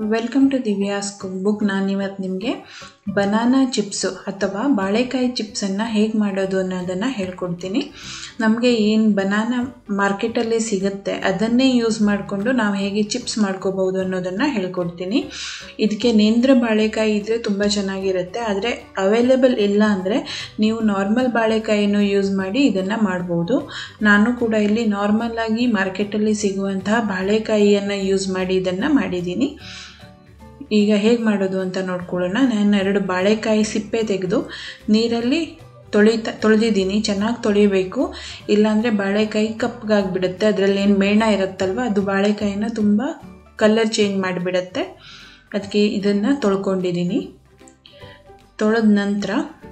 welcome to Divya's cook book ನಾನಿವತ್ತು ನಿಮಗೆ banana chips ಅಥವಾ ಬಾಳೆಕಾಯಿ ಚಿಪ್ಸನ್ನು ಹೇಗೆ ಮಾಡೋದು ಅನ್ನೋದನ್ನು ಹೇಳ್ಕೊಡ್ತೀನಿ ನಮಗೆ ಏನು ಬನಾನಾ ಮಾರ್ಕೆಟಲ್ಲಿ ಸಿಗುತ್ತೆ ಅದನ್ನೇ ಯೂಸ್ ಮಾಡಿಕೊಂಡು ನಾವು ಹೇಗೆ ಚಿಪ್ಸ್ ಮಾಡ್ಕೋಬೋದು ಅನ್ನೋದನ್ನು ಹೇಳ್ಕೊಡ್ತೀನಿ ಇದಕ್ಕೆ ನೇಂದ್ರ ಬಾಳೆಕಾಯಿ ಇದ್ದರೆ ತುಂಬ ಚೆನ್ನಾಗಿರುತ್ತೆ ಆದರೆ ಅವೈಲೇಬಲ್ ಇಲ್ಲ ಅಂದರೆ ನೀವು ನಾರ್ಮಲ್ ಬಾಳೆಕಾಯಿನೂ ಯೂಸ್ ಮಾಡಿ ಇದನ್ನು ಮಾಡ್ಬೋದು ನಾನು ಕೂಡ ಇಲ್ಲಿ ನಾರ್ಮಲ್ಲಾಗಿ ಮಾರ್ಕೆಟಲ್ಲಿ ಸಿಗುವಂತಹ ಬಾಳೆಕಾಯಿಯನ್ನು ಯೂಸ್ ಮಾಡಿ ಇದನ್ನು ಮಾಡಿದ್ದೀನಿ ಈಗ ಹೇಗೆ ಮಾಡೋದು ಅಂತ ನೋಡ್ಕೊಳ್ಳೋಣ ನಾನು ಎರಡು ಬಾಳೆಕಾಯಿ ಸಿಪ್ಪೆ ತೆಗೆದು ನೀರಲ್ಲಿ ತೊಳಿತಾ ತೊಳೆದಿದ್ದೀನಿ ಚೆನ್ನಾಗಿ ತೊಳಿಬೇಕು ಇಲ್ಲಾಂದರೆ ಬಾಳೆಕಾಯಿ ಕಪ್ಪಗಾಗಿಬಿಡುತ್ತೆ ಅದರಲ್ಲಿ ಏನು ಮೇಣ ಇರುತ್ತಲ್ವ ಅದು ಬಾಳೆಕಾಯಿನ ತುಂಬ ಕಲರ್ ಚೇಂಜ್ ಮಾಡಿಬಿಡುತ್ತೆ ಅದಕ್ಕೆ ಇದನ್ನು ತೊಳ್ಕೊಂಡಿದ್ದೀನಿ ತೊಳೆದ ನಂತರ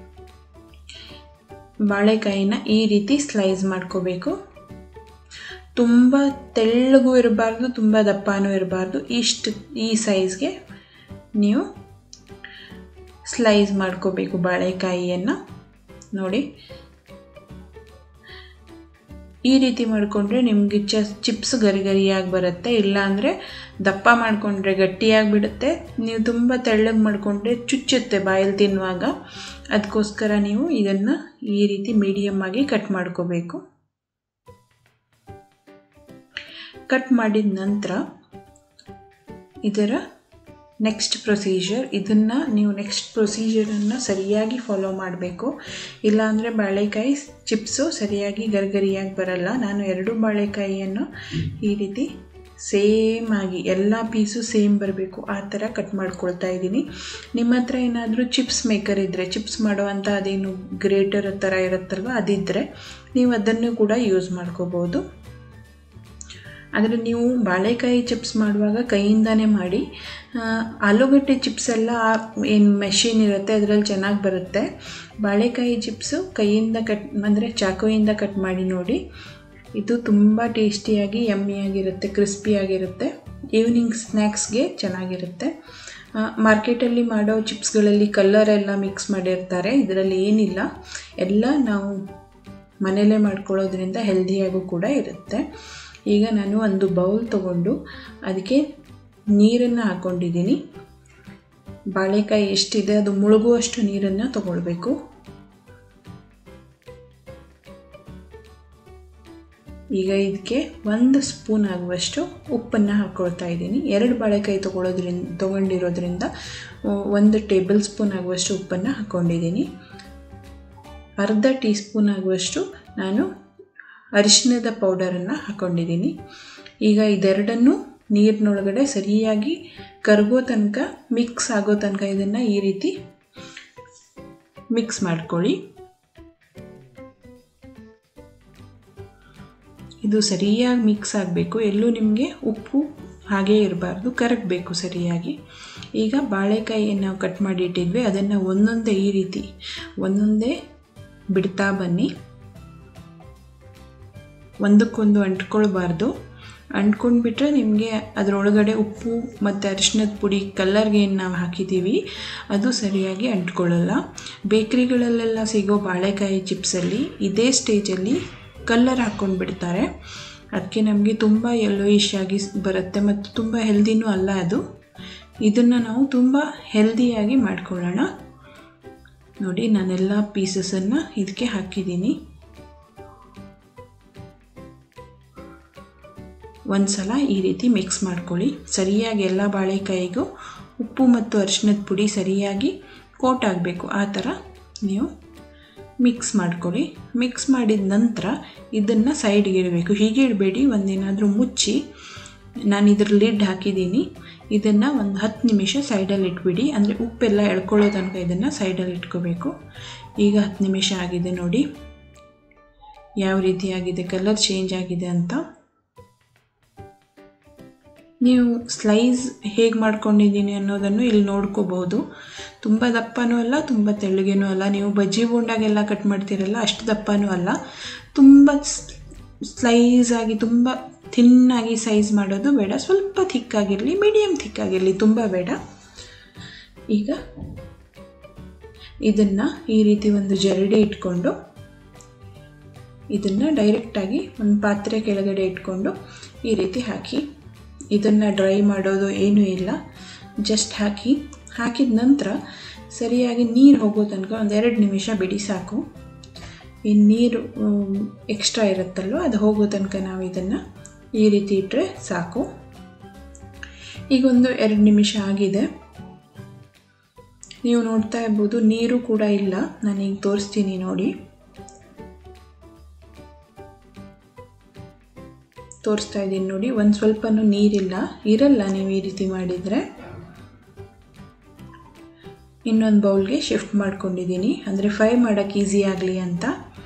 ಬಾಳೆಕಾಯಿನ ಈ ರೀತಿ ಸ್ಲೈಸ್ ಮಾಡ್ಕೋಬೇಕು ತುಂಬ ತೆಳ್ಳಗೂ ಇರಬಾರ್ದು ತುಂಬ ದಪ್ಪನೂ ಇರಬಾರ್ದು ಇಷ್ಟು ಈ ಸೈಜ್ಗೆ ನೀವು ಸ್ಲೈಸ್ ಮಾಡ್ಕೋಬೇಕು ಬಾಳೆಕಾಯಿಯನ್ನು ನೋಡಿ ಈ ರೀತಿ ಮಾಡಿಕೊಂಡ್ರೆ ನಿಮಗೆ ಚ ಚಿಪ್ಸ್ ಗರಿ ಗರಿಯಾಗಿ ಬರುತ್ತೆ ಇಲ್ಲಾಂದರೆ ದಪ್ಪ ಮಾಡಿಕೊಂಡ್ರೆ ಗಟ್ಟಿಯಾಗಿಬಿಡುತ್ತೆ ನೀವು ತುಂಬ ತೆಳ್ಳಗೆ ಮಾಡಿಕೊಂಡ್ರೆ ಚುಚ್ಚುತ್ತೆ ಬಾಯಲ್ಲಿ ತಿನ್ನುವಾಗ ಅದಕ್ಕೋಸ್ಕರ ನೀವು ಇದನ್ನು ಈ ರೀತಿ ಮೀಡಿಯಮ್ ಆಗಿ ಕಟ್ ಮಾಡ್ಕೋಬೇಕು ಕಟ್ ಮಾಡಿದ ನಂತರ ಇದರ ನೆಕ್ಸ್ಟ್ ಪ್ರೊಸೀಜರ್ ಇದನ್ನು ನೀವು ನೆಕ್ಸ್ಟ್ ಪ್ರೊಸೀಜರನ್ನು ಸರಿಯಾಗಿ ಫಾಲೋ ಮಾಡಬೇಕು ಇಲ್ಲಾಂದರೆ ಬಾಳೆಕಾಯಿ ಚಿಪ್ಸು ಸರಿಯಾಗಿ ಗರಿಗರಿಯಾಗಿ ಬರಲ್ಲ ನಾನು ಎರಡು ಬಾಳೆಕಾಯಿಯನ್ನು ಈ ರೀತಿ ಸೇಮ್ ಆಗಿ ಎಲ್ಲ ಪೀಸು ಸೇಮ್ ಬರಬೇಕು ಆ ಥರ ಕಟ್ ಮಾಡ್ಕೊಳ್ತಾ ಇದ್ದೀನಿ ನಿಮ್ಮ ಹತ್ರ ಏನಾದರೂ ಚಿಪ್ಸ್ ಮೇಕರ್ ಇದ್ದರೆ ಚಿಪ್ಸ್ ಮಾಡುವಂಥ ಅದೇನು ಗ್ರೇಟರ್ ಥರ ಇರುತ್ತಲ್ವ ಅದಿದ್ದರೆ ನೀವು ಅದನ್ನು ಕೂಡ ಯೂಸ್ ಮಾಡ್ಕೋಬೋದು ಆದರೆ ನೀವು ಬಾಳೆಕಾಯಿ ಚಿಪ್ಸ್ ಮಾಡುವಾಗ ಕೈಯಿಂದನೇ ಮಾಡಿ ಆಲೂಗಡ್ಡೆ ಚಿಪ್ಸ್ ಎಲ್ಲ ಏನು ಮೆಷಿನ್ ಇರುತ್ತೆ ಅದರಲ್ಲಿ ಚೆನ್ನಾಗಿ ಬರುತ್ತೆ ಬಾಳೆಕಾಯಿ ಚಿಪ್ಸು ಕೈಯಿಂದ ಕಟ್ ಅಂದರೆ ಚಾಕುವಿಂದ ಕಟ್ ಮಾಡಿ ನೋಡಿ ಇದು ತುಂಬ ಟೇಸ್ಟಿಯಾಗಿ ಯಮ್ಮಿಯಾಗಿರುತ್ತೆ ಕ್ರಿಸ್ಪಿಯಾಗಿರುತ್ತೆ ಈವ್ನಿಂಗ್ ಸ್ನ್ಯಾಕ್ಸ್ಗೆ ಚೆನ್ನಾಗಿರುತ್ತೆ ಮಾರ್ಕೆಟಲ್ಲಿ ಮಾಡೋ ಚಿಪ್ಸ್ಗಳಲ್ಲಿ ಕಲರ್ ಎಲ್ಲ ಮಿಕ್ಸ್ ಮಾಡಿರ್ತಾರೆ ಇದರಲ್ಲಿ ಏನಿಲ್ಲ ಎಲ್ಲ ನಾವು ಮನೆಯಲ್ಲೇ ಮಾಡ್ಕೊಳ್ಳೋದ್ರಿಂದ ಹೆಲ್ದಿಯಾಗೂ ಕೂಡ ಇರುತ್ತೆ ಈಗ ನಾನು ಒಂದು ಬೌಲ್ ತಗೊಂಡು ಅದಕ್ಕೆ ನೀರನ್ನು ಹಾಕ್ಕೊಂಡಿದ್ದೀನಿ ಬಾಳೆಕಾಯಿ ಎಷ್ಟಿದೆ ಅದು ಮುಳುಗುವಷ್ಟು ನೀರನ್ನು ತಗೊಳ್ಬೇಕು ಈಗ ಇದಕ್ಕೆ ಒಂದು ಸ್ಪೂನ್ ಆಗುವಷ್ಟು ಉಪ್ಪನ್ನು ಹಾಕ್ಕೊಳ್ತಾ ಇದ್ದೀನಿ ಎರಡು ಬಾಳೆಕಾಯಿ ತೊಗೊಳೋದ್ರಿಂದ ತೊಗೊಂಡಿರೋದ್ರಿಂದ ಒಂದು ಟೇಬಲ್ ಸ್ಪೂನ್ ಆಗುವಷ್ಟು ಉಪ್ಪನ್ನು ಹಾಕ್ಕೊಂಡಿದ್ದೀನಿ ಅರ್ಧ ಟೀ ಸ್ಪೂನ್ ಆಗುವಷ್ಟು ನಾನು ಅರಿಶಿಣದ ಪೌಡರನ್ನು ಹಾಕ್ಕೊಂಡಿದ್ದೀನಿ ಈಗ ಇದೆರಡನ್ನು ನೀರಿನೊಳಗಡೆ ಸರಿಯಾಗಿ ಕರಗೋ ತನಕ ಮಿಕ್ಸ್ ಆಗೋ ತನಕ ಇದನ್ನು ಈ ರೀತಿ ಮಿಕ್ಸ್ ಮಾಡ್ಕೊಳ್ಳಿ ಇದು ಸರಿಯಾಗಿ ಮಿಕ್ಸ್ ಆಗಬೇಕು ಎಲ್ಲೂ ನಿಮಗೆ ಉಪ್ಪು ಹಾಗೇ ಇರಬಾರ್ದು ಕರಗಬೇಕು ಸರಿಯಾಗಿ ಈಗ ಬಾಳೆಕಾಯಿಯನ್ನು ನಾವು ಕಟ್ ಮಾಡಿ ಇಟ್ಟಿದ್ವಿ ಅದನ್ನು ಒಂದೊಂದೇ ಈ ರೀತಿ ಒಂದೊಂದೇ ಬಿಡ್ತಾ ಬನ್ನಿ ಒಂದಕ್ಕೊಂದು ಅಂಟ್ಕೊಳ್ಬಾರ್ದು ಅಂಟ್ಕೊಂಡ್ಬಿಟ್ರೆ ನಿಮಗೆ ಅದರೊಳಗಡೆ ಉಪ್ಪು ಮತ್ತು ಅರಿಶಿನದ ಪುಡಿ ಕಲ್ಲರ್ಗೆ ಏನು ನಾವು ಹಾಕಿದ್ದೀವಿ ಅದು ಸರಿಯಾಗಿ ಅಂಟ್ಕೊಳ್ಳಲ್ಲ ಬೇಕ್ರಿಗಳಲ್ಲೆಲ್ಲ ಸಿಗೋ ಬಾಳೆಕಾಯಿ ಚಿಪ್ಸಲ್ಲಿ ಇದೇ ಸ್ಟೇಜಲ್ಲಿ ಕಲ್ಲರ್ ಹಾಕ್ಕೊಂಡು ಬಿಡ್ತಾರೆ ಅದಕ್ಕೆ ನಮಗೆ ತುಂಬ ಯೆಲ್ಲೋಯಿಶ್ ಆಗಿ ಬರುತ್ತೆ ಮತ್ತು ತುಂಬ ಹೆಲ್ದಿನೂ ಅಲ್ಲ ಅದು ಇದನ್ನು ನಾವು ತುಂಬ ಹೆಲ್ದಿಯಾಗಿ ಮಾಡ್ಕೊಳ್ಳೋಣ ನೋಡಿ ನಾನೆಲ್ಲ ಪೀಸಸನ್ನು ಇದಕ್ಕೆ ಹಾಕಿದ್ದೀನಿ ಒಂದು ಸಲ ಈ ರೀತಿ ಮಿಕ್ಸ್ ಮಾಡ್ಕೊಳ್ಳಿ ಸರಿಯಾಗಿ ಎಲ್ಲ ಬಾಳೆಕಾಯಿಗೂ ಉಪ್ಪು ಮತ್ತು ಅರಿಶಿನದ ಪುಡಿ ಸರಿಯಾಗಿ ಕೋಟ್ ಆಗಬೇಕು ಆ ಥರ ನೀವು ಮಿಕ್ಸ್ ಮಾಡ್ಕೊಳ್ಳಿ ಮಿಕ್ಸ್ ಮಾಡಿದ ನಂತರ ಇದನ್ನು ಸೈಡ್ಗೆ ಇಡಬೇಕು ಹೀಗೆ ಇಡಬೇಡಿ ಒಂದೇನಾದರೂ ಮುಚ್ಚಿ ನಾನು ಇದ್ರ ಲಿಡ್ ಹಾಕಿದ್ದೀನಿ ಇದನ್ನು ಒಂದು ಹತ್ತು ನಿಮಿಷ ಸೈಡಲ್ಲಿ ಇಟ್ಬಿಡಿ ಅಂದರೆ ಉಪ್ಪೆಲ್ಲ ಎಳ್ಕೊಳ್ಳೋ ತನಕ ಇದನ್ನು ಸೈಡಲ್ಲಿ ಇಟ್ಕೋಬೇಕು ಈಗ ಹತ್ತು ನಿಮಿಷ ಆಗಿದೆ ನೋಡಿ ಯಾವ ರೀತಿ ಆಗಿದೆ ಕಲರ್ ಚೇಂಜ್ ಆಗಿದೆ ಅಂತ ನೀವು ಸ್ಲೈಸ್ ಹೇಗೆ ಮಾಡ್ಕೊಂಡಿದ್ದೀನಿ ಅನ್ನೋದನ್ನು ಇಲ್ಲಿ ನೋಡ್ಕೋಬಹುದು ತುಂಬ ದಪ್ಪನೂ ಅಲ್ಲ ತುಂಬ ತೆಳ್ಳಗೇನೂ ಅಲ್ಲ ನೀವು ಬಜ್ಜಿ ಬೋಂಡಾಗೆಲ್ಲ ಕಟ್ ಮಾಡ್ತೀರಲ್ಲ ಅಷ್ಟು ದಪ್ಪನೂ ಅಲ್ಲ ತುಂಬ ಸ್ಲೈಸ್ ಆಗಿ ತುಂಬ ಥಿನ್ನಾಗಿ ಸೈಜ್ ಮಾಡೋದು ಬೇಡ ಸ್ವಲ್ಪ ಥಿಕ್ಕಾಗಿರಲಿ ಮೀಡಿಯಮ್ ಥಿಕ್ಕಾಗಿರಲಿ ತುಂಬ ಬೇಡ ಈಗ ಇದನ್ನು ಈ ರೀತಿ ಒಂದು ಜರಡಿ ಇಟ್ಕೊಂಡು ಇದನ್ನು ಡೈರೆಕ್ಟಾಗಿ ಒಂದು ಪಾತ್ರೆ ಕೆಳಗಡೆ ಇಟ್ಕೊಂಡು ಈ ರೀತಿ ಹಾಕಿ ಇದನ್ನು ಡ್ರೈ ಮಾಡೋದು ಏನೂ ಇಲ್ಲ ಜಸ್ಟ್ ಹಾಕಿ ಹಾಕಿದ ನಂತರ ಸರಿಯಾಗಿ ನೀರು ಹೋಗೋ ತನಕ ಒಂದು ಎರಡು ನಿಮಿಷ ಬಿಡಿ ಸಾಕು ಈ ನೀರು ಎಕ್ಸ್ಟ್ರಾ ಇರುತ್ತಲ್ವ ಅದು ಹೋಗೋ ತನಕ ನಾವು ಇದನ್ನು ಈ ರೀತಿ ಇಟ್ಟರೆ ಸಾಕು ಈಗ ಒಂದು ಎರಡು ನಿಮಿಷ ಆಗಿದೆ ನೀವು ನೋಡ್ತಾ ಇರ್ಬೋದು ನೀರು ಕೂಡ ಇಲ್ಲ ನಾನೀಗ ತೋರಿಸ್ತೀನಿ ನೋಡಿ ತೋರಿಸ್ತಾ ಇದ್ದೀನಿ ನೋಡಿ ಒಂದು ಸ್ವಲ್ಪನೂ ನೀರಿಲ್ಲ ಇರಲ್ಲ ನೀವು ಈ ರೀತಿ ಮಾಡಿದರೆ ಇನ್ನೊಂದು ಬೌಲ್ಗೆ ಶಿಫ್ಟ್ ಮಾಡ್ಕೊಂಡಿದ್ದೀನಿ ಅಂದರೆ ಫ್ರೈ ಮಾಡೋಕ್ಕೆ ಈಸಿ ಆಗಲಿ ಅಂತ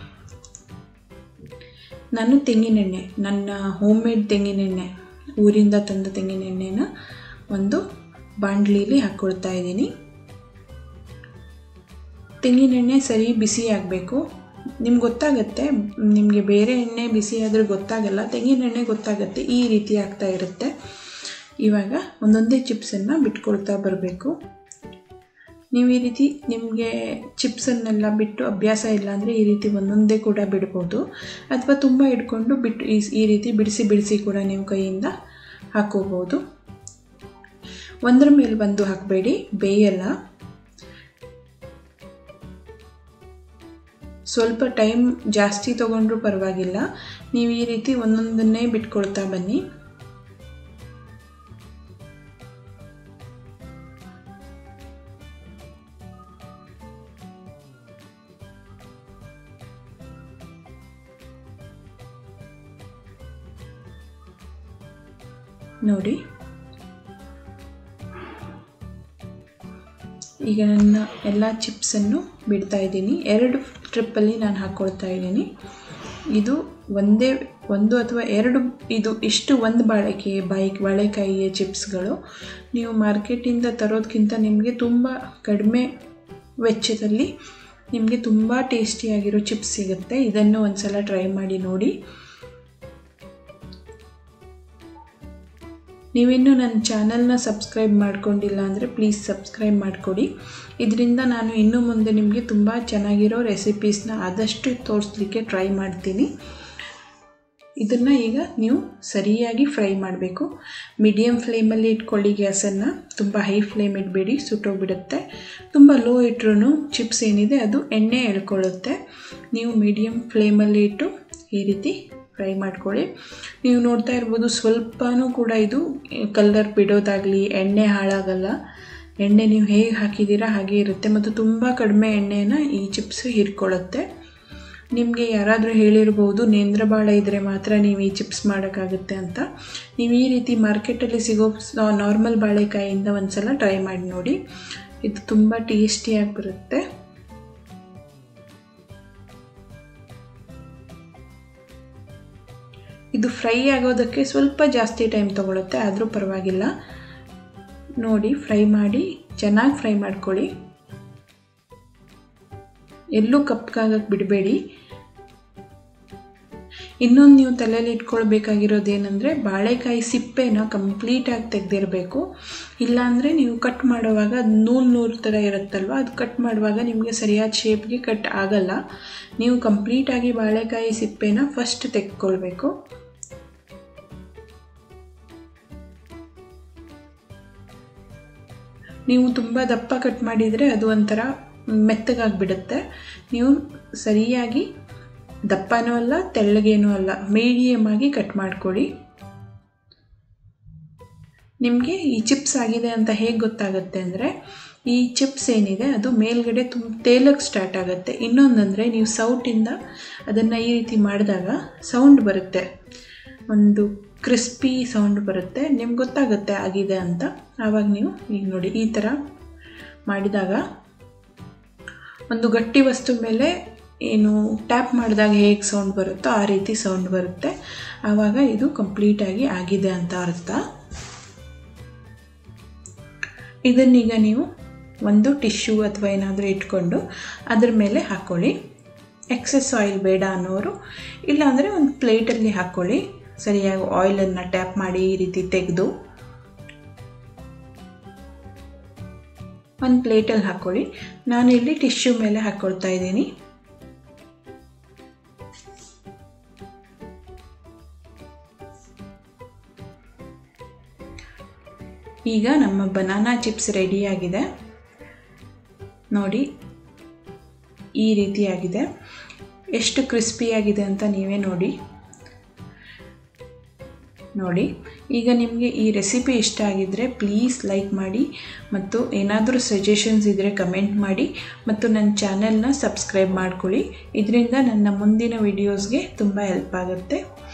ನಾನು ತೆಂಗಿನೆಣ್ಣೆ ನನ್ನ ಹೋಮ್ ಮೇಡ್ ತೆಂಗಿನೆಣ್ಣೆ ಊರಿಂದ ತಂದ ತೆಂಗಿನೆಣ್ಣೆನ ಒಂದು ಬಾಣಲಿಲಿ ಹಾಕ್ಕೊಳ್ತಾ ಇದ್ದೀನಿ ತೆಂಗಿನೆಣ್ಣೆ ಸರಿ ಬಿಸಿ ಆಗಬೇಕು ನಿಮ್ಗೆ ಗೊತ್ತಾಗುತ್ತೆ ನಿಮಗೆ ಬೇರೆ ಎಣ್ಣೆ ಬಿಸಿ ಆದರೆ ಗೊತ್ತಾಗಲ್ಲ ತೆಂಗಿನೆಣ್ಣೆ ಗೊತ್ತಾಗುತ್ತೆ ಈ ರೀತಿ ಆಗ್ತಾ ಇರುತ್ತೆ ಇವಾಗ ಒಂದೊಂದೇ ಚಿಪ್ಸನ್ನು ಬಿಟ್ಕೊಳ್ತಾ ಬರಬೇಕು ನೀವು ಈ ರೀತಿ ನಿಮಗೆ ಚಿಪ್ಸನ್ನೆಲ್ಲ ಬಿಟ್ಟು ಅಭ್ಯಾಸ ಇಲ್ಲ ಅಂದರೆ ಈ ರೀತಿ ಒಂದೊಂದೇ ಕೂಡ ಬಿಡ್ಬೋದು ಅಥವಾ ತುಂಬ ಇಟ್ಕೊಂಡು ಬಿಟ್ಟು ಈ ಈ ರೀತಿ ಬಿಡಿಸಿ ಬಿಡಿಸಿ ಕೂಡ ನೀವು ಕೈಯಿಂದ ಹಾಕೋಬೋದು ಒಂದರ ಮೇಲೆ ಒಂದು ಹಾಕಬೇಡಿ ಬೇಯಲ್ಲ ಸ್ವಲ್ಪ ಟೈಮ್ ಜಾಸ್ತಿ ತೊಗೊಂಡ್ರೂ ಪರವಾಗಿಲ್ಲ ನೀವು ಈ ರೀತಿ ಒಂದೊಂದನ್ನೇ ಬಿಟ್ಕೊಳ್ತಾ ಬನ್ನಿ ನೋಡಿ ಈಗ ನನ್ನ ಎಲ್ಲ ಚಿಪ್ಸನ್ನು ಬಿಡ್ತಾ ಇದ್ದೀನಿ ಎರಡು ಟ್ರಿಪ್ಪಲ್ಲಿ ನಾನು ಹಾಕ್ಕೊಳ್ತಾ ಇದ್ದೀನಿ ಇದು ಒಂದೇ ಒಂದು ಅಥವಾ ಎರಡು ಇದು ಇಷ್ಟು ಒಂದು ಬಾಳೆಕಾಯಿ ಬಾಯಿ ಬಾಳೆಕಾಯಿಯ ಚಿಪ್ಸ್ಗಳು ನೀವು ಮಾರ್ಕೆಟಿಂದ ತರೋದಕ್ಕಿಂತ ನಿಮಗೆ ತುಂಬ ಕಡಿಮೆ ವೆಚ್ಚದಲ್ಲಿ ನಿಮಗೆ ತುಂಬ ಟೇಸ್ಟಿಯಾಗಿರೋ ಚಿಪ್ಸ್ ಸಿಗುತ್ತೆ ಇದನ್ನು ಒಂದು ಸಲ ಟ್ರೈ ಮಾಡಿ ನೋಡಿ ನೀವಿನ್ನೂ ನನ್ನ ಚಾನಲ್ನ ಸಬ್ಸ್ಕ್ರೈಬ್ ಮಾಡ್ಕೊಂಡಿಲ್ಲ ಅಂದರೆ ಪ್ಲೀಸ್ ಸಬ್ಸ್ಕ್ರೈಬ್ ಮಾಡಿಕೊಡಿ ಇದರಿಂದ ನಾನು ಇನ್ನು ಮುಂದೆ ನಿಮಗೆ ತುಂಬ ಚೆನ್ನಾಗಿರೋ ರೆಸಿಪೀಸ್ನ ಆದಷ್ಟು ತೋರಿಸ್ಲಿಕ್ಕೆ ಟ್ರೈ ಮಾಡ್ತೀನಿ ಇದನ್ನು ಈಗ ನೀವು ಸರಿಯಾಗಿ ಫ್ರೈ ಮಾಡಬೇಕು ಮೀಡಿಯಮ್ ಫ್ಲೇಮಲ್ಲಿ ಇಟ್ಕೊಳ್ಳಿ ಗ್ಯಾಸನ್ನು ತುಂಬ ಹೈ ಫ್ಲೇಮ್ ಇಡಬೇಡಿ ಸುಟ್ಟೋಗ್ಬಿಡುತ್ತೆ ತುಂಬ ಲೋ ಇಟ್ರೂ ಚಿಪ್ಸ್ ಏನಿದೆ ಅದು ಎಣ್ಣೆ ಎಳ್ಕೊಳ್ಳುತ್ತೆ ನೀವು ಮೀಡಿಯಮ್ ಫ್ಲೇಮಲ್ಲಿ ಇಟ್ಟು ಈ ರೀತಿ ಫ್ರೈ ಮಾಡ್ಕೊಳ್ಳಿ ನೀವು ನೋಡ್ತಾ ಇರ್ಬೋದು ಸ್ವಲ್ಪನೂ ಕೂಡ ಇದು ಕಲರ್ ಬಿಡೋದಾಗಲಿ ಎಣ್ಣೆ ಹಾಳಾಗಲ್ಲ ಎಣ್ಣೆ ನೀವು ಹೇಗೆ ಹಾಕಿದ್ದೀರಾ ಹಾಗೆ ಇರುತ್ತೆ ಮತ್ತು ತುಂಬ ಕಡಿಮೆ ಎಣ್ಣೆನ ಈ ಚಿಪ್ಸ್ ಹೀರ್ಕೊಳ್ಳುತ್ತೆ ನಿಮಗೆ ಯಾರಾದರೂ ಹೇಳಿರ್ಬೋದು ನೇಂದ್ರ ಬಾಳೆ ಇದ್ದರೆ ಮಾತ್ರ ನೀವು ಈ ಚಿಪ್ಸ್ ಮಾಡೋಕ್ಕಾಗುತ್ತೆ ಅಂತ ನೀವು ಈ ರೀತಿ ಮಾರ್ಕೆಟಲ್ಲಿ ಸಿಗೋ ನಾರ್ಮಲ್ ಬಾಳೆಕಾಯಿಯಿಂದ ಒಂದು ಸಲ ಟ್ರೈ ಮಾಡಿ ನೋಡಿ ಇದು ತುಂಬ ಟೇಸ್ಟಿಯಾಗಿ ಬರುತ್ತೆ ಇದು ಫ್ರೈ ಆಗೋದಕ್ಕೆ ಸ್ವಲ್ಪ ಜಾಸ್ತಿ ಟೈಮ್ ತೊಗೊಳುತ್ತೆ ಆದರೂ ಪರವಾಗಿಲ್ಲ ನೋಡಿ ಫ್ರೈ ಮಾಡಿ ಚೆನ್ನಾಗಿ ಫ್ರೈ ಮಾಡ್ಕೊಳ್ಳಿ ಎಲ್ಲೂ ಕಪ್ಪಾಗಕ್ಕೆ ಬಿಡಬೇಡಿ ಇನ್ನೊಂದು ನೀವು ತಲೆಯಲ್ಲಿ ಇಟ್ಕೊಳ್ಬೇಕಾಗಿರೋದೇನೆಂದರೆ ಬಾಳೆಕಾಯಿ ಸಿಪ್ಪೆನ ಕಂಪ್ಲೀಟಾಗಿ ತೆಗೆದಿರಬೇಕು ಇಲ್ಲಾಂದರೆ ನೀವು ಕಟ್ ಮಾಡುವಾಗ ನೂಲು ನೂರು ಥರ ಇರುತ್ತಲ್ವ ಅದು ಕಟ್ ಮಾಡುವಾಗ ನಿಮಗೆ ಸರಿಯಾದ ಶೇಪ್ಗೆ ಕಟ್ ಆಗಲ್ಲ ನೀವು ಕಂಪ್ಲೀಟಾಗಿ ಬಾಳೆಕಾಯಿ ಸಿಪ್ಪೆನ ಫಸ್ಟ್ ತೆಗೆದುಕೊಳ್ಬೇಕು ನೀವು ತುಂಬ ದಪ್ಪ ಕಟ್ ಮಾಡಿದರೆ ಅದು ಒಂಥರ ಮೆತ್ತಗಾಗಿಬಿಡುತ್ತೆ ನೀವು ಸರಿಯಾಗಿ ದಪ್ಪನೂ ಅಲ್ಲ ತೆಳ್ಳಗೇನೂ ಅಲ್ಲ ಮೀಡಿಯಮ್ ಆಗಿ ಕಟ್ ಮಾಡ್ಕೊಳ್ಳಿ ನಿಮಗೆ ಈ ಚಿಪ್ಸ್ ಆಗಿದೆ ಅಂತ ಹೇಗೆ ಗೊತ್ತಾಗುತ್ತೆ ಅಂದರೆ ಈ ಚಿಪ್ಸ್ ಏನಿದೆ ಅದು ಮೇಲ್ಗಡೆ ತುಂಬ ತೇಲಕ್ಕೆ ಸ್ಟಾರ್ಟ್ ಆಗುತ್ತೆ ಇನ್ನೊಂದಂದರೆ ನೀವು ಸೌಟಿಂದ ಅದನ್ನು ಈ ರೀತಿ ಮಾಡಿದಾಗ ಸೌಂಡ್ ಬರುತ್ತೆ ಒಂದು ಕ್ರಿಸ್ಪಿ ಸೌಂಡ್ ಬರುತ್ತೆ ನಿಮ್ಗೆ ಗೊತ್ತಾಗುತ್ತೆ ಆಗಿದೆ ಅಂತ ಆವಾಗ ನೀವು ಈಗ ನೋಡಿ ಈ ಥರ ಮಾಡಿದಾಗ ಒಂದು ಗಟ್ಟಿ ವಸ್ತು ಮೇಲೆ ಏನು ಟ್ಯಾಪ್ ಮಾಡಿದಾಗ ಹೇಗೆ ಸೌಂಡ್ ಬರುತ್ತೋ ಆ ರೀತಿ ಸೌಂಡ್ ಬರುತ್ತೆ ಆವಾಗ ಇದು ಕಂಪ್ಲೀಟಾಗಿ ಆಗಿದೆ ಅಂತ ಅರ್ಥ ಇದನ್ನೀಗ ನೀವು ಒಂದು ಟಿಶ್ಯೂ ಅಥವಾ ಏನಾದರೂ ಇಟ್ಕೊಂಡು ಅದ್ರ ಮೇಲೆ ಹಾಕ್ಕೊಳ್ಳಿ ಎಕ್ಸೆಸ್ ಆಯಿಲ್ ಬೇಡ ಅನ್ನೋರು ಇಲ್ಲಾಂದರೆ ಒಂದು ಪ್ಲೇಟಲ್ಲಿ ಹಾಕ್ಕೊಳ್ಳಿ ಸರಿಯಾಗಿ ಆಯಿಲನ್ನು ಟ್ಯಾಪ್ ಮಾಡಿ ಈ ರೀತಿ ತೆಗೆದು ಒಂದು ಪ್ಲೇಟಲ್ಲಿ ಹಾಕ್ಕೊಳ್ಳಿ ನಾನಿಲ್ಲಿ ಟಿಶ್ಯೂ ಮೇಲೆ ಹಾಕ್ಕೊಳ್ತಾ ಇದ್ದೀನಿ ಈಗ ನಮ್ಮ ಬನಾನಾ ಚಿಪ್ಸ್ ರೆಡಿಯಾಗಿದೆ ನೋಡಿ ಈ ರೀತಿಯಾಗಿದೆ ಎಷ್ಟು ಕ್ರಿಸ್ಪಿಯಾಗಿದೆ ಅಂತ ನೀವೇ ನೋಡಿ ನೋಡಿ ಈಗ ನಿಮಗೆ ಈ ರೆಸಿಪಿ ಇಷ್ಟ ಆಗಿದ್ದರೆ ಪ್ಲೀಸ್ ಲೈಕ್ ಮಾಡಿ ಮತ್ತು ಏನಾದರೂ ಸಜೆಷನ್ಸ್ ಇದ್ದರೆ ಕಮೆಂಟ್ ಮಾಡಿ ಮತ್ತು ನನ್ನ ಚಾನೆಲ್ನ ಸಬ್ಸ್ಕ್ರೈಬ್ ಮಾಡ್ಕೊಳ್ಳಿ ಇದರಿಂದ ನನ್ನ ಮುಂದಿನ ವಿಡಿಯೋಸ್ಗೆ ತುಂಬ ಹೆಲ್ಪ್ ಆಗುತ್ತೆ